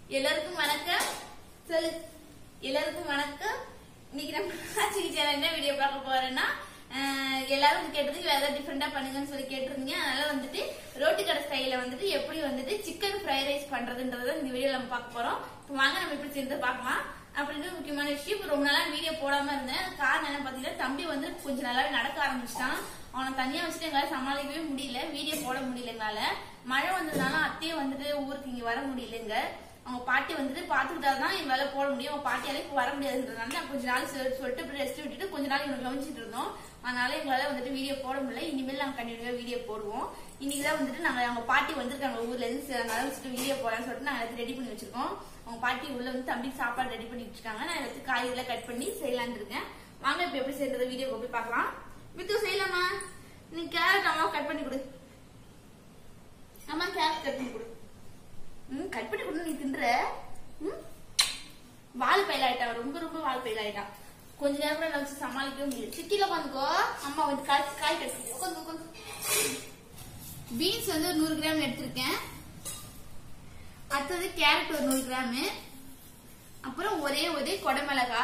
எல்லாருக்கும் வணக்கம் சொல்லு எல்லாருக்கும் வணக்கம் இன்னைக்கு நம்ம ஆச்சிக்கு சேனல் என்ன வீடியோ பார்க்க போறேன்னா அஹ், எல்லாரும் வந்து கேட்டதுக்கு வேற ஏதாவது டிஃப்ரெண்டா பண்ணுங்கன்னு சொல்லி கேட்டிருந்தீங்க அதனால வந்துட்டு ரோட்டு கடை ஸ்டைல வந்துட்டு எப்படி வந்துட்டு சிக்கன் ஃப்ரைட் ரைஸ் பண்றதுன்றத இந்த வீடியோ நம்ம பார்க்க போறோம் இப்போ வாங்க நம்ம எப்படி சேர்ந்து பார்க்கலாம் அப்படின்னு முக்கியமான விஷயம் இப்போ ரொம்ப நாளா வீடியோ போடாம இருந்தேன் அதுக்கு காரணம் என்ன பாத்தீங்கன்னா தம்பி வந்து கொஞ்சம் நல்லாவே நடக்க ஆரம்பிச்சிட்டான் அவனை தனியா வச்சுட்டு எங்களால சமாளிக்கவே முடியல வீடியோ போட முடியல எங்களால மழை வந்ததுனால அத்தையும் வந்துட்டு ஊருக்கு இங்க வர முடியலங்க அவங்க பாட்டி வந்துட்டு பாத்துக்கிட்டா தான் எங்களால போட முடியும் அவங்க பாட்டியால இப்ப வர முடியாதுன்றதுனால நான் கொஞ்ச நாள் சொல்லி- சொல்லிட்டு இப்படி ரெஸ்ட் விட்டுட்டு கொஞ்ச நாள் இவங்க கவனிச்சிட்டு இருந்தோம் அதனால எங்களால வந்துட்டு வீடியோ போட முடியல இனிமேல் நாங்க கண்டினியூவா வீடியோ போடுவோம் இன்னைக்கு தான் வந்துட்டு நாங்க அவங்க பாட்டி வந்திருக்காங்க ஊர்ல இருந்து சரி, அதனால வச்சுட்டு வீடியோ போடலாம்னு சொல்லிட்டு நாங்க எல்லாத்தையும் ரெடி பண்ணி வச்சிருக்கோம் அவங்க பாட்டி உள்ள வந்து தம்பிக்கு சாப்பாடு ரெடி பண்ணிட்டு இருக்காங்க நான் எல்லாத்தையும் காய்கறிலாம் கட் பண்ணி செய்யலாம்னு இருக்கேன் வாங்க இப்ப எப்படி செய்யறது வீடியோ போய் பார்க்கலாம் வித்து செய்யலாமா நீ கேரட் அம்மா கட் பண்ணி கொடு அம்மா கேரட் கட் பண்ணி கொடு ம் கட் பண்ணி கொடு நீ தின்ற ம் வால் பயில ஆயிட்டான் ரொம்ப ரொம்ப வால் பயில ஆயிட்டான் கொஞ்ச நேரம் கூட நான் வச்சு சமாளிக்கவே முடியல சிட்டில உட்காந்துக்கோ அம்மா வந்து காய் காய் கட்டு உட்காந்து உட்காந்து பீன்ஸ் வந்து ஒரு நூறு கிராம் எடுத்திருக்கேன் அடுத்தது கேரட் ஒரு நூறு கிராம் அப்புறம் ஒரே ஒரே கொடமிளகா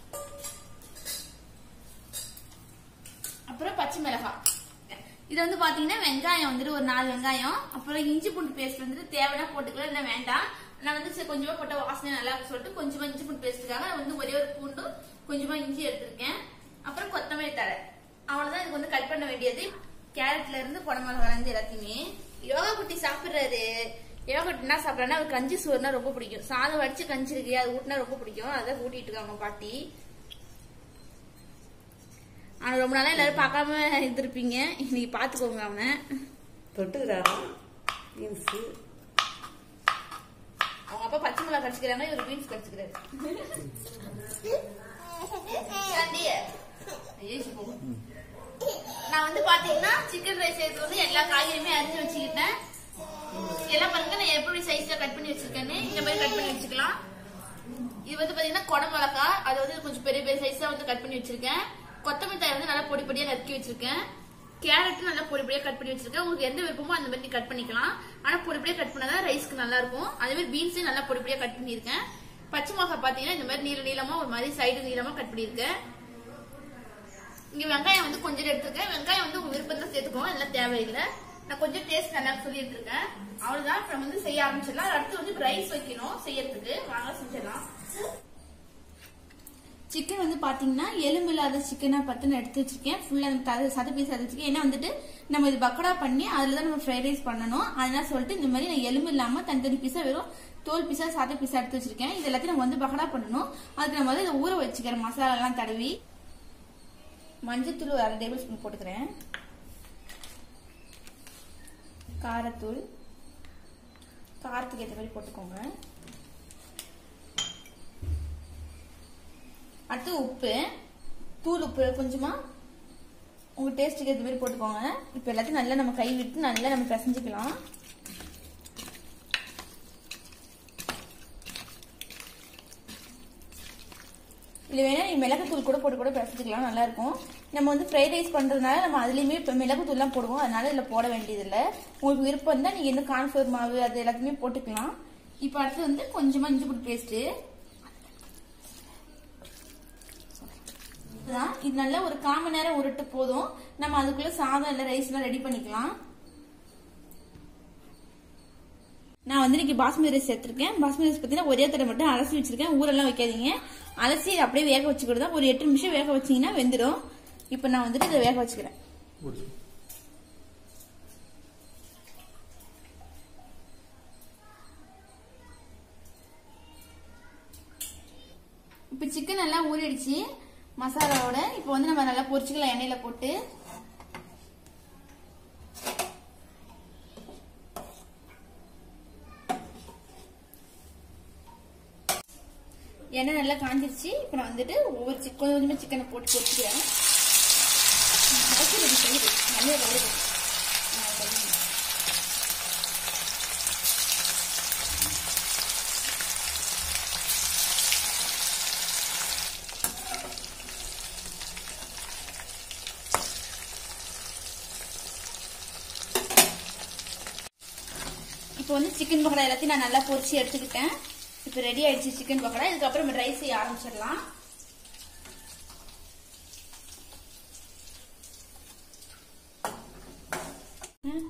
அப்புறம் பச்சை மிளகாய் இது வந்து பாத்தீங்கன்னா வெங்காயம் வந்துட்டு ஒரு நாலு வெங்காயம் அப்புறம் இஞ்சி பூண்டு பேஸ்ட் வந்துட்டு தேவைன்னா போட்டுக்கலாம் இல்ல வேண்டாம் நான் வந்து சரி கொஞ்சமா போட்ட வாசனை நல்லா இருக்குன்னு சொல்லிட்டு கொஞ்சமா இஞ்சி பூண்டு பேஸ்ட்டுக்காக நான் வந்து ஒரே ஒரு பூண்டு கொஞ்சமா இஞ்சி எடுத்திருக்கேன் அப்புறம் கொத்தமல்லி தழை அவ்வளவுதான் இதுக்கு வந்து கட் பண்ண வேண்டியது கேரட்ல இருந்து குடமிளகா இருந்து எல்லாத்தையுமே யோகா குட்டி சாப்பிடுறாரு யோகா குட்டி என்ன சாப்பிடறாருன்னா அவர் கஞ்சி சோறுனா ரொம்ப பிடிக்கும் சாதம் வடிச்சு கஞ்சி இருக்கு அது ஊட்டினா ரொம்ப பிடிக்கும் அதான் ஊட்டிட்டு இருக்காங்க பாட்டி ஆனா ரொம்ப நாளா எல்லாரும் பார்க்காம இருந்திருப்பீங்க இன்னைக்கு பாத்துக்கோங்க அவனை தொட்டுக்கிறாரா பீன்ஸு அவங்க அப்பா பச்சை மிளகா கடிச்சுக்கிறாங்க இவர் பீன்ஸ் கடிச்சுக்கிறாரு சாண்டி, ஐயோ, சி, போங்க. நான் வந்து பாத்தீங்கன்னா சிக்கன் ரைஸ் செய்யறதுக்கு வந்து எல்லா காய்கறியுமே அரிஞ்சு வச்சுக்கிட்டேன் எல்லாம் பாருங்க நான் எப்படி சைஸ்ல கட் பண்ணி வச்சிருக்கேன்னு இந்த மாதிரி கட் பண்ணி வச்சுக்கலாம் இது வந்து பாத்தீங்கன்னா குடை மிளகா அது வந்து கொஞ்சம் பெரிய பெரிய சைஸா வந்து கட் பண்ணி வச்சிருக்கேன் கொத்தமல்லி தழை வந்து நல்லா பொடி பொடியா நறுக்கி வச்சிருக்கேன் கேரட் நல்லா பொடி பொடியா கட் பண்ணி வச்சிருக்கேன் உங்களுக்கு எந்த விருப்பமோ அந்த மாதிரி கட் பண்ணிக்கலாம் ஆனா பொடி பொடியா கட் பண்ணாதான் ரைஸ்க்கு நல்லா இருக்கும் அதே மாதிரி பீன்ஸையும் நல்லா பொடி பொடியா கட் பண்ணிருக்கேன் பச்சை மிளகா பாத்தீங்கன்னா இந்த மாதிரி நீள நீளமா ஒரு மாதிரி சைடு நீளமா கட் பண்ணிருக்கேன் இங்க வெங்காயம் வந்து கொஞ்சம் எடுத்திருக்கேன் வெங்காயம் வந்து உங்க விருப்பத்தை சேர்த்துக்கோங்க எல்லாம் தேவையில்லை நான் கொஞ்சம் டேஸ்ட் நல்லா சொல்லி எடுத்திருக்கேன் அவ்வளவுதான் இப்ப நம்ம வந்து செய்ய ஆரம்பிச்சிடலாம் அடுத்து வந்து ரைஸ் வைக்கணும் செய்யறதுக்கு வாங்க செஞ்சிடலாம் சிக்கன் வந்து பாத்தீங்கன்னா எலும்பு இல்லாத சிக்கனா பார்த்து நான் எடுத்து வச்சிருக்கேன் ஃபுல்லா அந்த சத பீஸ் எடுத்து வச்சிருக்கேன் ஏன்னா வந்துட்டு நம்ம இது பக்கோடா பண்ணி அதுல தான் நம்ம ஃப்ரைட் ரைஸ் பண்ணணும் அதனால சொல்லிட்டு இந்த மாதிரி நான் எலும்பு இல்லாம தனித்தனி பீஸா வெறும் தோல் பீஸா சத பீஸா எடுத்து வச்சிருக்கேன் இது எல்லாத்தையும் நம்ம வந்து பக்கோடா பண்ணணும் அதுக்கு நம்ம வந்து இதை ஊற வச்சுக்கிறேன் மசாலா எல்லாம் தடவி மஞ்சத்தூள் ஒரு அரை டேபிள் ஸ்பூன் போட்டுக்கிறேன் காரத்தூள் காரத்துக்கு ஏற்ற மாதிரி போட்டுக்கோங்க அடுத்து உப்பு தூள் உப்பு கொஞ்சமா உங்க டேஸ்ட்டுக்கு ஏற்ற மாதிரி போட்டுக்கோங்க இப்போ எல்லாத்தையும் நல்லா நம்ம கை விட்டு நல்லா நம்ம பிசைஞ்சுக்கலாம் இல்லை வேணா நீ மிளகுத்தூள் கூட போட்டு கூட பிசைஞ்சுக்கலாம் நல்லா இருக்கும் நம்ம வந்து ஃப்ரைட் ரைஸ் பண்றதுனால நம்ம அதுலயுமே இப்போ மிளகுத்தூள்லாம் போடுவோம் அதனால இதில் போட வேண்டியதில்லை உங்களுக்கு விருப்பம் தான் நீங்க என்ன கான்ஃபிளவர் மாவு அது எல்லாத்தையுமே போட்டுக்கலாம் இப்போ அடுத்து வந்து கொஞ்சமா இஞ்சி பூண்டு பேஸ்ட்டு இதுதான் இது நல்லா ஒரு கால் மணி நேரம் உருட்டு போதும் நம்ம அதுக்குள்ள சாதம் இல்ல ரைஸ் எல்லாம் ரெடி பண்ணிக்கலாம் நான் வந்து இன்னைக்கு பாஸ்மதி ரைஸ் எடுத்திருக்கேன் பாஸ்மதி ரைஸ் பார்த்தீங்கன்னா ஒரே தடவை மட்டும் அலசி வச்சிருக்கேன் ஊரெல்லாம் வைக்காதீங்க அலசி அப்படியே வேக வச்சுக்கிட்டு தான் ஒரு எட்டு நிமிஷம் வேக வச்சீங்கன்னா வெந்துடும் இப்போ நான் வந்துட்டு இதை வேக வச்சுக்கிறேன் இப்போ சிக்கன் நல்லா ஊறிடுச்சு மசாலாவோட இப்போ வந்து நம்ம நல்லா பொரிச்சுக்கலாம் எண்ணெயில போட்டு எண்ணெய் நல்லா காஞ்சிருச்சு இப்போ நான் வந்துட்டு ஒவ்வொரு சிக்கன் கொஞ்சம் கொஞ்சமாக சிக்கனை போட்டு பொரிச்சுக்கிறேன் ரெடி செய்யுது நல்லா வருது ஆ, வருது. இப்போ வந்து சிக்கன் பக்கோடா எல்லாத்தையும் நான் நல்லா பொரிச்சு எடுத்துக்கிட்டேன் இப்போ ரெடி ஆயிடுச்சு சிக்கன் பக்கோடா இதுக்கப்புறம் நம்ம ரைஸ் செய்ய ஆரம்பிச்சிடலாம் ம்.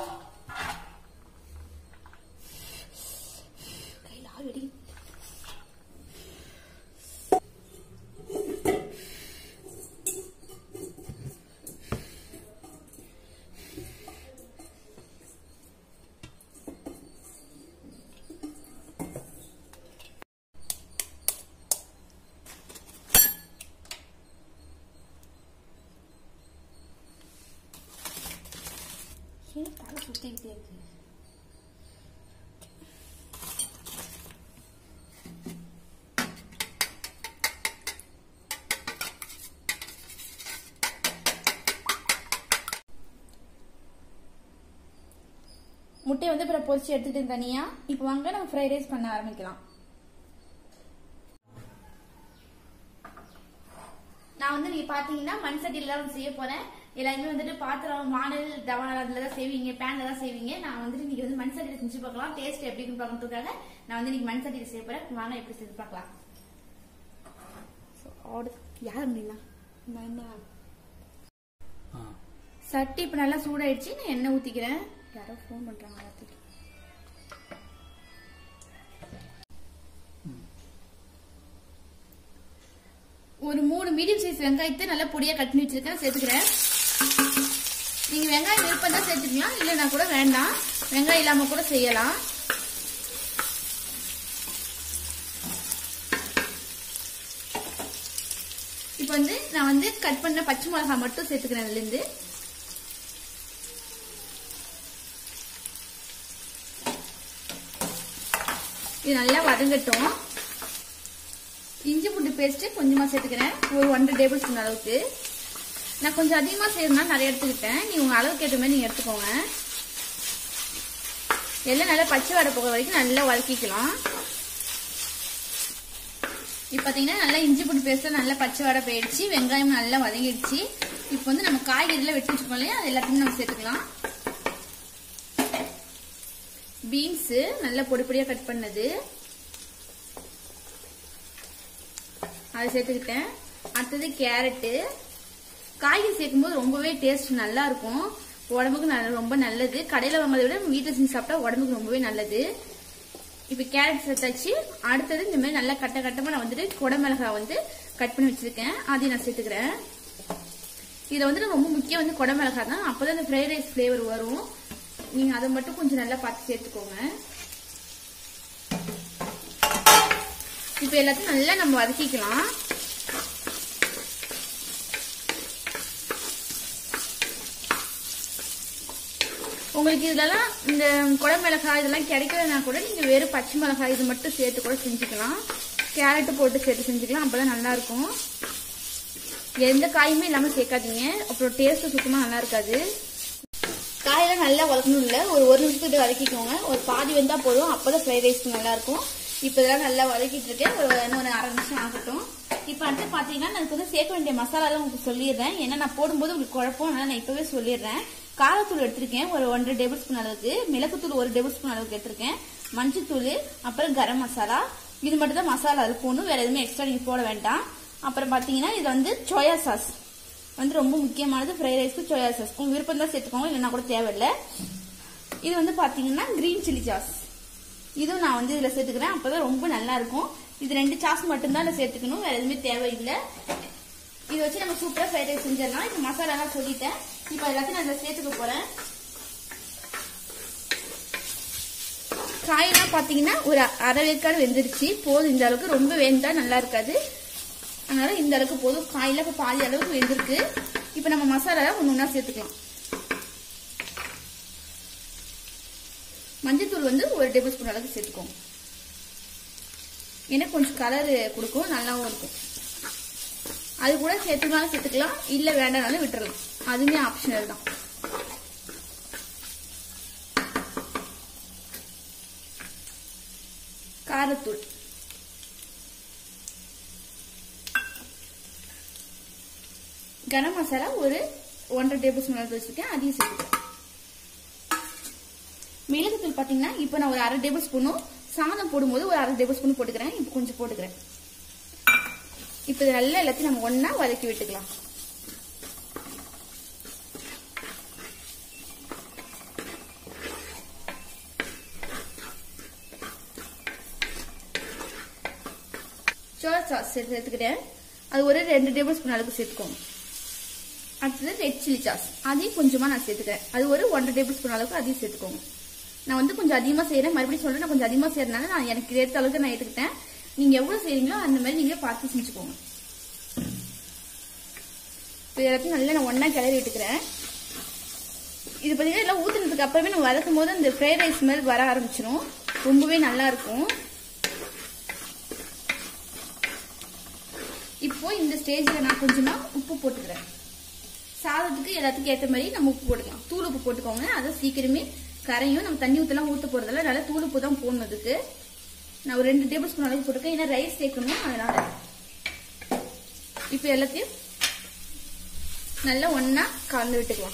கையில ஆள் வெடி ஏன் தலை சுத்திக்கிட்டே இருக்கு முட்டையை வந்து அப்புறம் பொரிச்சு எடுத்துட்டு தனியா இப்போ வாங்க நம்ம ஃப்ரைட் ரைஸ் பண்ண ஆரம்பிக்கலாம் நான் வந்து நீங்க பாத்தீங்கன்னா மண் சட்டியில தான் செய்ய போறேன் எல்லாருமே வந்துட்டு பாத்திரம் மாடல் தவான அதுல தான் செய்வீங்க பேன்ல தான் செய்வீங்க நான் வந்துட்டு இன்னைக்கு வந்து மண் சட்டியில செஞ்சு பார்க்கலாம் டேஸ்ட் எப்படி இருக்குன்னு பார்க்கறதுக்காக நான் வந்து இன்னைக்கு மண் சட்டியில செய்ய போறேன் வாங்க எப்படி செஞ்சு பார்க்கலாம் யார் முடியுமா நான் என்ன சட்டி இப்ப நல்லா சூடாயிடுச்சு நான் எண்ணெய் ஊத்திக்கிறேன் யாரோ ஃபோன் பண்றாங்க எல்லாத்துக்கும் ஒரு மூணு மீடியம் சைஸ் வெங்காயத்தை நல்லா பொடியா கட் பண்ணி வச்சிருக்கேன் சேர்த்துக்கிறேன் நீங்க வெங்காயம் விருப்பம் தான் சேர்த்துக்கலாம் இல்லைன்னா கூட வேண்டாம் வெங்காயம் இல்லாம கூட செய்யலாம் இப்போ வந்து நான் வந்து கட் பண்ண பச்சை மிளகாய் மட்டும் சேர்த்துக்கிறேன் அதுல இருந்து இது நல்லா வதங்கட்டும் இஞ்சி பூண்டு பேஸ்ட் கொஞ்சமா சேர்த்துக்கிறேன் ஒரு ஒன்றரை டேபிள் ஸ்பூன் அளவுக்கு நான் கொஞ்சம் அதிகமா செய்யணும்னா நிறைய எடுத்துக்கிட்டேன் நீ உங்க அளவுக்கு ஏற்ற மாதிரி நீங்க எடுத்துக்கோங்க எல்லாம் நல்லா பச்சை வடை போகிற வரைக்கும் நல்லா வதக்கிக்கலாம் இப்போ பார்த்தீங்கன்னா நல்லா இஞ்சி பூண்டு பேஸ்ட் நல்லா பச்சை வடை போயிடுச்சு வெங்காயம் நல்லா வதங்கிடுச்சு இப்போ வந்து நம்ம காய்கறிலாம் வெட்டி வச்சுக்கோம் இல்லையா அது எல்லாத்தையும் நம்ம சேர்த்துக்கலாம் பீன்ஸ் நல்லா பொடி பொடியா கட் பண்ணது அதை சேர்த்துக்கிட்டேன் அடுத்தது கேரட்டு காய்கறி சேர்க்கும்போது ரொம்பவே டேஸ்ட் நல்லா இருக்கும் உடம்புக்கு நல்ல ரொம்ப நல்லது கடையில் வாங்குறதை விட வீட்டில் செஞ்சு சாப்பிட்டா உடம்புக்கு ரொம்பவே நல்லது இப்போ கேரட் சேர்த்தாச்சு அடுத்தது இந்த மாதிரி நல்லா கட்ட கட்டமாக நான் வந்துட்டு குடமிளகாய் வந்து கட் பண்ணி வச்சிருக்கேன் அதையும் நான் சேர்த்துக்கிறேன் இதில் வந்துட்டு ரொம்ப முக்கியம் வந்து குடமிளகாய் தான் அப்போதான் இந்த ஃப்ரைட் ரைஸ் ஃப்ளேவர் வரும் நீங்கள் அதை மட்டும் கொஞ்சம் நல்லா பார்த்து சேர்த்துக்கோங்க இப்போ எல்லாத்தையும் நல்லா நம்ம வதக்கிக்கலாம் உங்களுக்கு இதெல்லாம் இந்த குடமிளகாய் இதெல்லாம் கிடைக்கலனா கூட நீங்க வெறும் பச்சை மிளகாய் இது மட்டும் சேர்த்து கூட செஞ்சுக்கலாம் கேரட் போட்டு சேர்த்து செஞ்சுக்கலாம் அப்பதான் நல்லா இருக்கும் எந்த காயுமே இல்லாம சேர்க்காதீங்க அப்புறம் டேஸ்ட் சுத்தமா நல்லா இருக்காது காயெல்லாம் நல்லா வதக்கணும் இல்ல ஒரு ஒரு நிமிஷத்துக்கு வதக்கிக்கோங்க ஒரு பாதி வெந்தா போதும் அப்பதான் ஃப்ரைட் ரைஸ்க்கு நல்லா இருக்கும் இப்போ இதெல்லாம் நல்லா வதக்கிட்டு இருக்கேன் ஒரு இன்னும் ஒரு அரை நிமிஷம் ஆகட்டும் இப்போ அடுத்து பார்த்தீங்கன்னா நான் வந்து சேர்க்க வேண்டிய மசாலாலாம் உங்களுக்கு சொல்லிடுறேன் ஏன்னா நான் போடும்போது உங்களுக்கு குழப்பம் அதனால நான் இப்பவே சொல்லிடுறேன் காரத்தூள் எடுத்திருக்கேன் ஒரு ஒன்றரை டேபிள் ஸ்பூன் அளவுக்கு மிளகுத்தூள் ஒரு டேபிள் ஸ்பூன் அளவுக்கு எடுத்திருக்கேன் மஞ்சத்தூள் அப்புறம் கரம் மசாலா இது மட்டும் தான் மசாலா அது போகணும் வேற எதுவுமே எக்ஸ்ட்ரா நீங்க போட வேண்டாம் அப்புறம் பார்த்தீங்கன்னா இது வந்து சோயா சாஸ் வந்து ரொம்ப முக்கியமானது ஃப்ரைட் ரைஸ்க்கு சோயா சாஸ் உங்க விருப்பம் தான் சேர்த்துக்கோங்க இல்லைன்னா கூட தேவையில்லை இது வந்து பாத்தீங்கன்னா கிரீன் சில்லி சாஸ் இதுவும் நான் வந்து இதுல சேர்த்துக்கிறேன் அப்பதான் ரொம்ப நல்லா இருக்கும் இது ரெண்டு சாஸ் மட்டும்தான் இதுல சேர்த்துக்கணும் வேற எதுவுமே தேவையில்லை இதை வச்சு நம்ம சூப்பரா ஃப்ரைட் ரைஸ் செஞ்சிடலாம் இப்போ மசாலாலாம் சொல்லிட்டேன் இப்போ எல்லாத்தையும் நான் இதில் சேர்த்துக்க போறேன் காயெல்லாம் பாத்தீங்கன்னா ஒரு அரை வேக்காடு வெந்துருச்சு போதும் இந்த அளவுக்கு ரொம்ப வெந்தா நல்லா இருக்காது அதனால இந்த அளவுக்கு போதும் காயில இப்ப பாதி அளவுக்கு வெந்திருக்கு இப்போ நம்ம மசாலா ஒன்று ஒன்றா சேர்த்துக்கலாம் மஞ்சத்தூள் வந்து ஒரு டேபிள் ஸ்பூன் அளவுக்கு சேர்த்துக்கோங்க ஏன்னா கொஞ்சம் கலர் கொடுக்கும் நல்லாவும் இருக்கும் அது கூட சேர்த்துக்கலாம் சேர்த்துக்கலாம் இல்ல வேண்டாம்னாலும் விட்டுறலாம் அதுவுமே ஆப்ஷனல் தான் காரத்தூள் கரம் மசாலா ஒரு ஒன்றரை டேபிள் ஸ்பூன் அளவு வச்சிருக்கேன் அதையும் சேர்த்துக்கிறேன் மிளகுத்தூள் பாத்தீங்கன்னா இப்போ நான் ஒரு அரை டேபிள் ஸ்பூனும் சாதம் போடும்போது ஒரு அரை டேபிள் ஸ்பூன் போட்டுக்கிறேன் இப்போ கொஞ்சம் போட்டுக்கிறேன் இப்போ இது நல்லா எல்லாத்தையும் நம்ம ஒண்ணா வதக்கி விட்டுக்கலாம் சோயா சாஸ் சேர்த்துக்கிட்டேன் அது ஒரு ரெண்டு டேபிள் ஸ்பூன் அளவுக்கு சேர்த்துக்கோங்க அடுத்தது ரெட் சில்லி சாஸ் அதையும் கொஞ்சமா நான் சேர்த்துக்கிறேன் அது ஒரு ஒன்றரை டேபிள் ஸ்பூன் அளவுக்கு அதையும் சேர்த்துக்கோங்க நான் வந்து கொஞ்சம் அதிகமா செய்யறேன் மறுபடியும் சொல்றேன் நான் கொஞ்சம் அதிகமா செய்யறதுனால நான் எனக்கு ஏற்ற அளவுக்கு நான் எடுத்துக்கிட்டேன் நீங்க எவ்வளவு செய்றீங்களோ அந்த மாதிரி நீங்க பார்த்து செஞ்சுக்கோங்க இப்போ எல்லாத்தையும் நல்லா நான் ஒண்ணா கிளறி விட்டுக்கிறேன் இது பார்த்தீங்கன்னா எல்லாம் ஊத்துனதுக்கு அப்புறமே நம்ம வதக்கும் போது அந்த ஃப்ரைட் ரைஸ் ஸ்மெல் வர ஆரம்பிச்சிடும் ரொம்பவே நல்லா இருக்கும் இப்போ இந்த ஸ்டேஜ்ல நான் கொஞ்சமா உப்பு போட்டுக்கிறேன் சாதத்துக்கு எல்லாத்துக்கும் ஏற்ற மாதிரி நம்ம உப்பு போட்டுக்கலாம் தூள் உப்பு போட்டுக்கோங்க அதை சீக்கிரமே கரையும் நம்ம தண்ணி ஊற்றலாம் ஊற்ற போறதில்ல நல்லா தூள் உப்பு தான் போடணும் அதுக்கு நான் ஒரு ரெண்டு டேபிள் ஸ்பூன் அளவுக்கு போட்டுருக்கேன் ஏன்னா ரைஸ் சேர்க்கணும் அதனால இப்போ எல்லாத்தையும் நல்லா ஒண்ணா கலந்து விட்டுக்கலாம்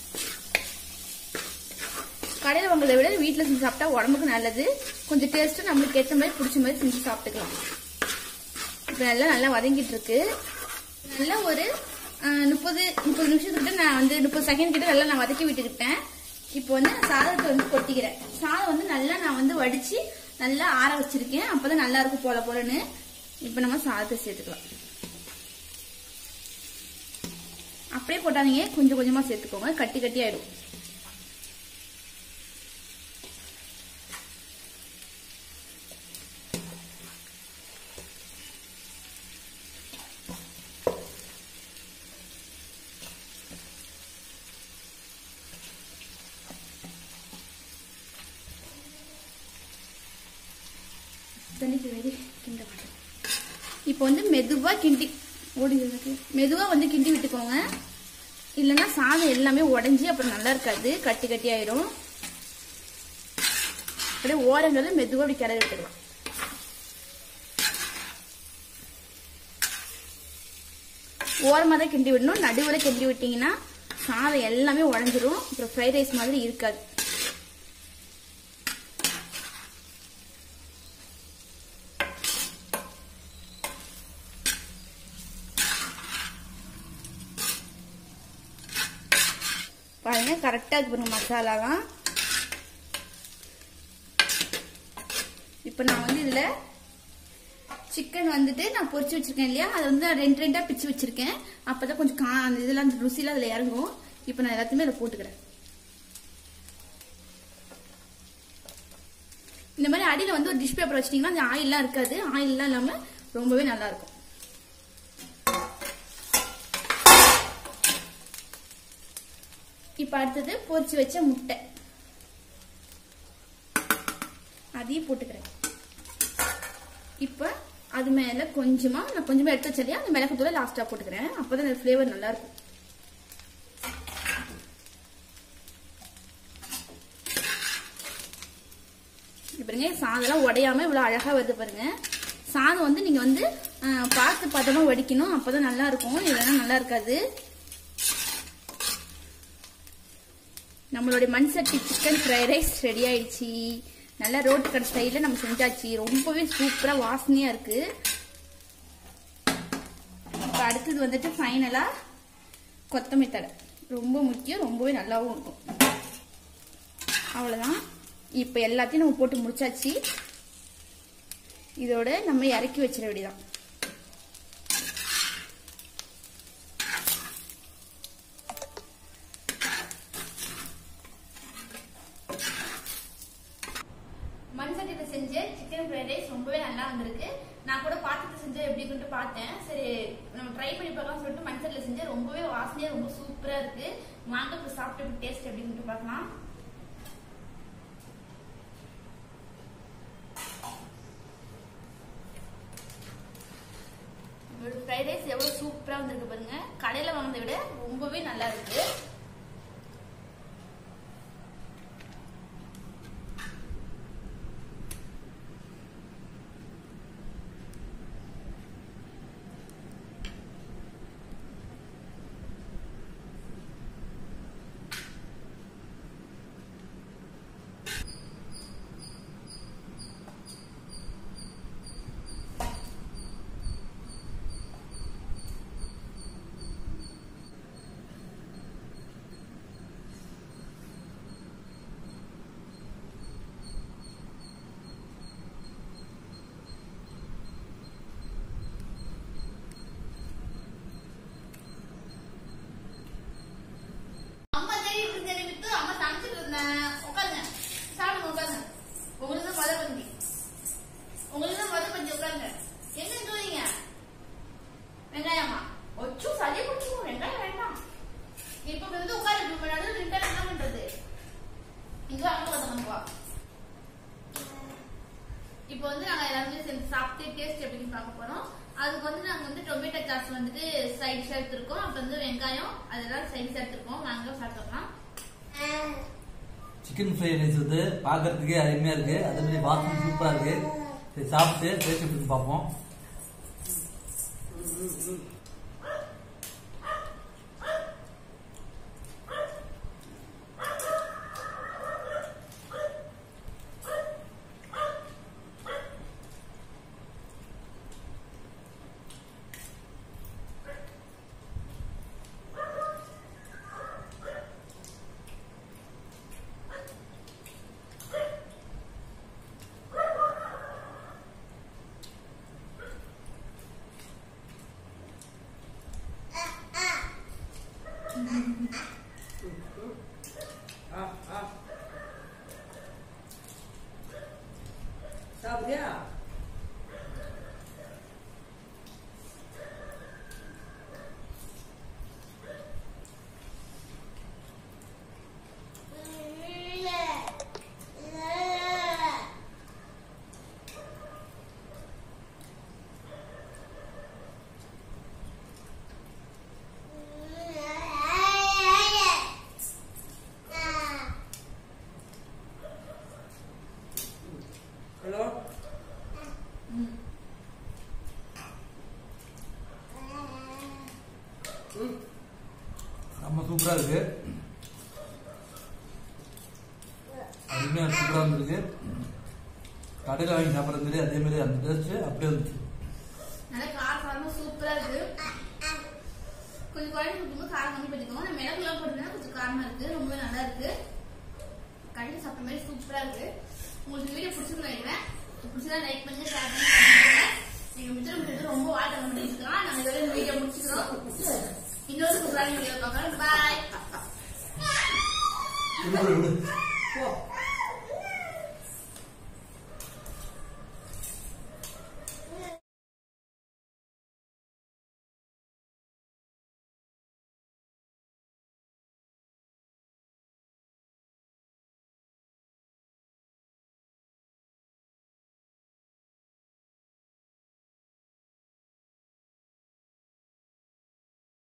கடையில் வாங்குறதை விட வீட்டில் செஞ்சு சாப்பிட்டா உடம்புக்கு நல்லது கொஞ்சம் டேஸ்ட்டு நம்மளுக்கு ஏற்ற மாதிரி பிடிச்ச மாதிரி செஞ்சு சாப்பிட்டுக்கலாம் இப்போ நல்லா நல்லா வதங்கிட்டு இருக்கு நல்லா ஒரு அஹ், முப்பது முப்பது நிமிஷத்துக்கிட்ட நான் வந்து முப்பது செகண்ட் கிட்ட நல்லா நான் வதக்கி விட்டுக்கிட்டேன் இப்போ வந்து நான் சாதத்தை வந்து கொட்டிக்கிறேன் சாதம் வந்து நல்லா நான் வந்து வடிச்சு நல்லா ஆற வச்சிருக்கேன் அப்பதான் நல்லா இருக்கும் போல போலன்னு இப்போ நம்ம சாதத்தை சேர்த்துக்கலாம் அப்படியே போட்டாதீங்க கொஞ்சம் கொஞ்சமா சேர்த்துக்கோங்க கட்டி கட்டி ஆயிடும் தண்ணிக்கு வெறி கிண்ட மாட்டேன் இப்போ வந்து மெதுவா கிண்டி ஓடி இருக்கு. மெதுவா வந்து கிண்டி விட்டுக்கோங்க இல்லைன்னா சாதம் எல்லாமே உடைஞ்சி அப்புறம் நல்லா இருக்காது கட்டி கட்டி ஆயிரும் அப்படியே ஓரங்களில் மெதுவா அப்படி கிளறி விட்டுக்கலாம் ஓரமாக தான் கிண்டி விடணும் நடுவில் கிண்டி விட்டீங்கன்னா சாதம் எல்லாமே உடஞ்சிரும் அப்புறம் ஃப்ரைட் ரைஸ் மாதிரி இருக்காது பாருங்க கரெக்டா இருக்கு பாருங்க மசாலாலாம் இப்போ நான் வந்து இதுல சிக்கன் வந்துட்டு நான் பொரிச்சு வச்சிருக்கேன் இல்லையா அதை வந்து நான் ரெண்டு ரெண்டா பிச்சு வச்சிருக்கேன் அப்பதான் கொஞ்சம் கா அந்த இதெல்லாம் அந்த ருசிலாம் அதுல இறங்கும் இப்போ நான் எல்லாத்தையுமே அதில் போட்டுக்கிறேன் இந்த மாதிரி அடியில வந்து ஒரு டிஷ் பேப்பர் வச்சிட்டீங்கன்னா அந்த ஆயில்லாம் இருக்காது ஆயில்லாம் இல்லாம ரொம்பவே நல்லா இருக்கும் இப்ப அடுத்தது பொரிச்சு வச்ச முட்டை அதையும் போட்டுக்கிறேன் இப்ப அது மேல கொஞ்சமா நான் கொஞ்சமா எடுத்து வச்சதையா அந்த மிளகுத்தூளை லாஸ்டா போட்டுக்கிறேன் அப்பதான் அந்த ஃபிளேவர் நல்லா இருக்கும் இப்ப பாருங்க சாதம்லாம் உடையாம இவ்வளவு அழகா வருது பாருங்க சாதம் வந்து நீங்க வந்து அஹ், பார்த்து பதமா வடிக்கணும் அப்பதான் நல்லா இருக்கும் இல்லைன்னா நல்லா இருக்காது நம்மளுடைய மண் சட்டி சிக்கன் ஃப்ரைட் ரைஸ் ரெடி ஆயிடுச்சு நல்லா ரோட்டு கடை ஸ்டைல நம்ம செஞ்சாச்சு ரொம்பவே சூப்பரா வாசனையா இருக்கு இப்ப அடுத்தது வந்துட்டு ஃபைனலா கொத்தமல்லி தழை ரொம்ப முக்கியம் ரொம்பவே நல்லாவும் இருக்கும் அவ்வளவுதான் இப்ப எல்லாத்தையும் நம்ம போட்டு முடிச்சாச்சு இதோட நம்ம இறக்கி வச்சிட வேண்டியதான் மண் சட்டியில செஞ்ச சிக்கன் ஃப்ரைட் ரைஸ் ரொம்பவே நல்லா வந்திருக்கு நான் கூட பாத்திரத்தை செஞ்ச எப்படி இருக்குன்ட்டு பார்த்தேன் சரி நம்ம ட்ரை பண்ணி பார்க்கலாம் சொல்லிட்டு மண் சட்டியில செஞ்ச ரொம்பவே வாசனையா ரொம்ப சூப்பரா இருக்கு வாங்க இப்ப சாப்பிட்டு டேஸ்ட் எப்படின்ட்டு பார்க்கலாம் நம்மளோட ஃப்ரைட் ரைஸ் எவ்வளவு சூப்பரா வந்திருக்கு பாருங்க கடையில வாங்கினதை விட ரொம்பவே நல்லா இருக்கு வா இப்போ வந்து நாங்க எல்லாருமே சேர்ந்து சாப்பிட்டு டேஸ்ட் எப்படின்னு பார்க்க போறோம் அதுக்கு வந்து நாங்க வந்து டொமேட்டோ சாஸ் வந்துட்டு சைட்ஸ் எடுத்திருக்கோம் அப்புறம் வந்து வெங்காயம் அதெல்லாம் சைட்ஸ் எடுத்திருக்கோம் வாங்க சாப்பிட்டுக்கலாம் சிக்கன் ஃப்ரை ரைஸ் வந்து பார்க்கறதுக்கே அருமையா இருக்கு அதே மாதிரி வாசனை சூப்பரா இருக்கு சரி சாப்பிட்டு டேஸ்ட் எப்படி பார்ப்போம் ஆ ஆ சாப்பிட்டியா ஹலோ ம் செம்ம சூப்பரா இருக்கு அருமையா சூப்பரா இருந்திருக்கு கடையில் வாங்கி சாப்பிட்றது மாதிரி அதே மாதிரி அந்த டேஸ்ட் அப்படியே இருந்துச்சு நல்லா காரசாரமா சூப்பரா இருக்கு கொஞ்சம் குழம்பு ஊற்றும்போது காரம் கம்மி பண்ணிக்கோங்க நான் மிளகுலாம் போட்டுனா கொஞ்சம் காரமா இருக்கு ரொம்ப நல்லா இருக்கு கடையில் சாப்பிட்ட மாதிரி சூப்பரா இருக்கு உங்களுக்கு வீடியோ பிடிச்சிருக்கும் நினைக்கிறேன் பிடிச்சதா லைக் பண்ணுங்க ஷேர் பண்ணுங்க comment பண்ணுங்க. எங்க மித்திரம் வந்து ரொம்ப வாழ்க்கை பண்ணிட்டு இருக்கான் நாங்க இதோட இந்த வீடியோ முடிச்சுக்கிறோம் இன்னொரு சூப்பரான வீடியோ பார்க்கலாம் பாய் விடு, விடு, விடு. போ